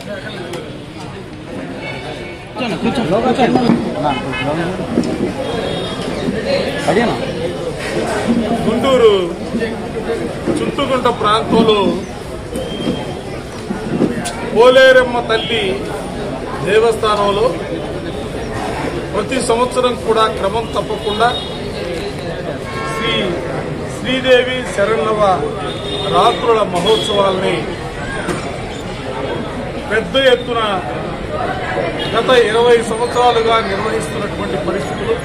అడిగానా గుంటూరు చుట్టుకుంట ప్రాంతంలో పోలేరమ్మ తల్లి దేవస్థానంలో ప్రతి సంవత్సరం కూడా క్రమం తప్పకుండా శ్రీ శ్రీదేవి శరణవ రాత్రుల మహోత్సవాల్ని పెద్ద ఎత్తున గత ఇరవై సంవత్సరాలుగా నిర్వహిస్తున్నటువంటి పరిస్థితులు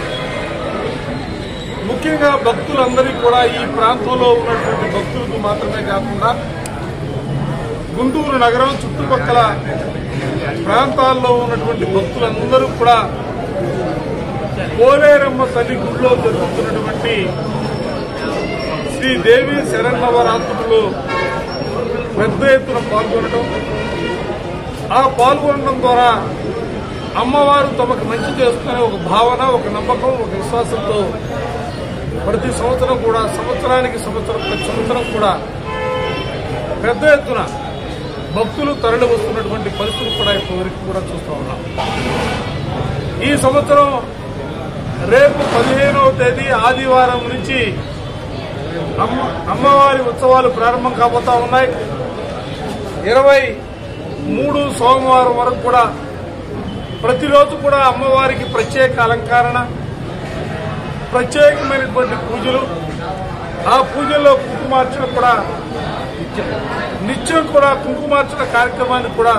ముఖ్యంగా భక్తులందరికీ కూడా ఈ ప్రాంతంలో ఉన్నటువంటి భక్తులకు మాత్రమే కాకుండా గుంటూరు నగరం చుట్టుపక్కల ప్రాంతాల్లో ఉన్నటువంటి భక్తులందరూ కూడా పోలేరమ్మ తల్లి గుడిలో జరుగుతున్నటువంటి శ్రీ దేవి శరన్నవరాత్రులు పెద్ద ఎత్తున పాల్గొనడం ఆ పాల్గొనడం ద్వారా అమ్మవారు తమకు మంచి చేస్తున్న ఒక భావన ఒక నమ్మకం ఒక విశ్వాసంతో ప్రతి సంవత్సరం కూడా సంవత్సరానికి సంవత్సరం ప్రతి సంవత్సరం కూడా పెద్ద ఎత్తున భక్తులు తరలి వస్తున్నటువంటి పరిస్థితులు కూడా ఇప్పటివరకు కూడా చూస్తూ ఉన్నాం ఈ సంవత్సరం రేపు పదిహేనవ తేదీ ఆదివారం నుంచి అమ్మ అమ్మవారి ఉత్సవాలు ప్రారంభం కాబోతా ఉన్నాయి ఇరవై మూడు సోమవారం వరకు కూడా ప్రతిరోజు కూడా అమ్మవారికి ప్రత్యేక అలంకరణ ప్రత్యేకమైనటువంటి పూజలు ఆ పూజల్లో కుంకుమార్చన కూడా నిత్యం కూడా కుంకుమార్చన కార్యక్రమాన్ని కూడా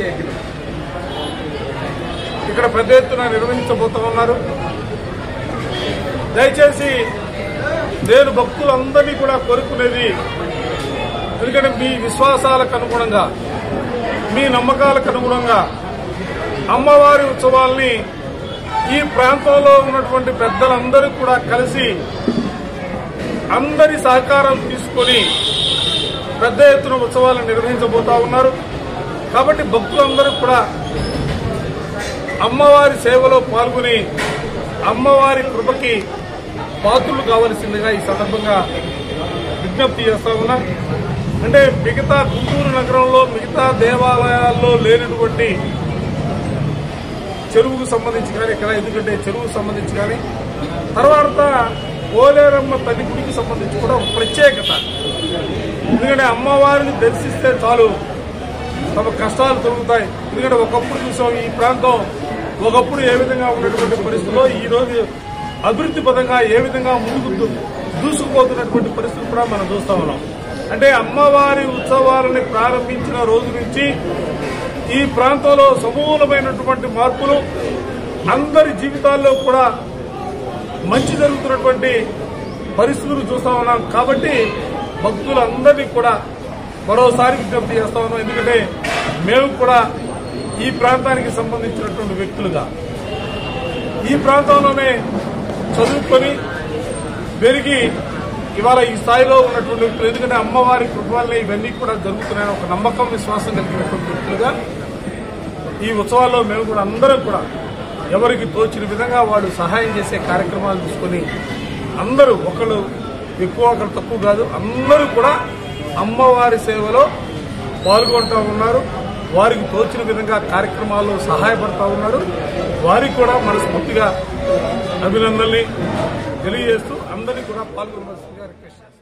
ఇక్కడ పెద్ద ఎత్తున నిర్వహించబోతా ఉన్నారు దయచేసి నేను భక్తులందరినీ కూడా కోరుకునేది ఎందుకంటే మీ విశ్వాసాలకు అనుగుణంగా మీ నమ్మకాలకు అనుగుణంగా అమ్మవారి ఉత్సవాల్ని ఈ ప్రాంతంలో ఉన్నటువంటి పెద్దలందరూ కూడా కలిసి అందరి సహకారం తీసుకొని పెద్ద ఎత్తున ఉత్సవాలను నిర్వహించబోతా ఉన్నారు కాబట్టి భక్తులందరూ కూడా అమ్మవారి సేవలో పాల్గొని అమ్మవారి కృపకి పాత్రులు కావలసిందిగా ఈ సందర్భంగా విజ్ఞప్తి చేస్తా ఉన్నా అంటే మిగతా గుంటూరు నగరంలో మిగతా దేవాలయాల్లో లేనటువంటి చెరువుకు సంబంధించి కానీ ఇక్కడ ఎందుకంటే చెరువుకు సంబంధించి కానీ తర్వాత పోలేరమ్మ తల్లి గుడికి సంబంధించి కూడా ఒక ప్రత్యేకత ఎందుకంటే అమ్మవారిని దర్శిస్తే చాలు తమ కష్టాలు తొలుగుతాయి ఎందుకంటే ఒకప్పుడు చూసాం ఈ ప్రాంతం ఒకప్పుడు ఏ విధంగా ఉన్నటువంటి పరిస్థితుల్లో ఈ రోజు అభివృద్ధి పదంగా ఏ విధంగా ముందుకు దూ- దూసుకుపోతున్నటువంటి పరిస్థితులు కూడా మనం చూస్తా ఉన్నాం అంటే అమ్మవారి ఉత్సవాలని ప్రారంభించిన రోజు నుంచి ఈ ప్రాంతంలో సమూలమైనటువంటి మార్పులు అందరి జీవితాల్లో కూడా మంచి జరుగుతున్నటువంటి పరిస్థితులు చూస్తా ఉన్నాం కాబట్టి భక్తులందరినీ కూడా మరోసారి విజ్ఞప్తి చేస్తా ఉన్నాం ఎందుకంటే మేము కూడా ఈ ప్రాంతానికి సంబంధించినటువంటి వ్యక్తులుగా ఈ ప్రాంతంలోనే చదువుకొని పెరిగి ఇవాళ ఈ స్థాయిలో ఉన్నటువంటి వ్యక్తులు ఎందుకంటే అమ్మవారి కృప వల్లే ఇవన్నీ కూడా జరుగుతున్నాయని ఒక నమ్మకం విశ్వాసం కలిగినటువంటి వ్యక్తులుగా ఈ ఉత్సవాల్లో మేము కూడా అందరం కూడా ఎవరికి తోచిన విధంగా వాళ్ళు సహాయం చేసే కార్యక్రమాలు తీసుకొని అందరూ ఒకళ్ళు ఎక్కువ ఒకరు తక్కువ కాదు అందరూ కూడా అమ్మవారి సేవలో పాల్గొంటూ ఉన్నారు వారికి తోచిన విధంగా కార్యక్రమాల్లో సహాయపడతా ఉన్నారు వారికి కూడా మనస్ఫూర్తిగా అభినందనల్ని తెలియజేస్తూ అందరినీ కూడా పాల్గొనవలసిందిగా రిక్వెస్ట్ చేస్తాను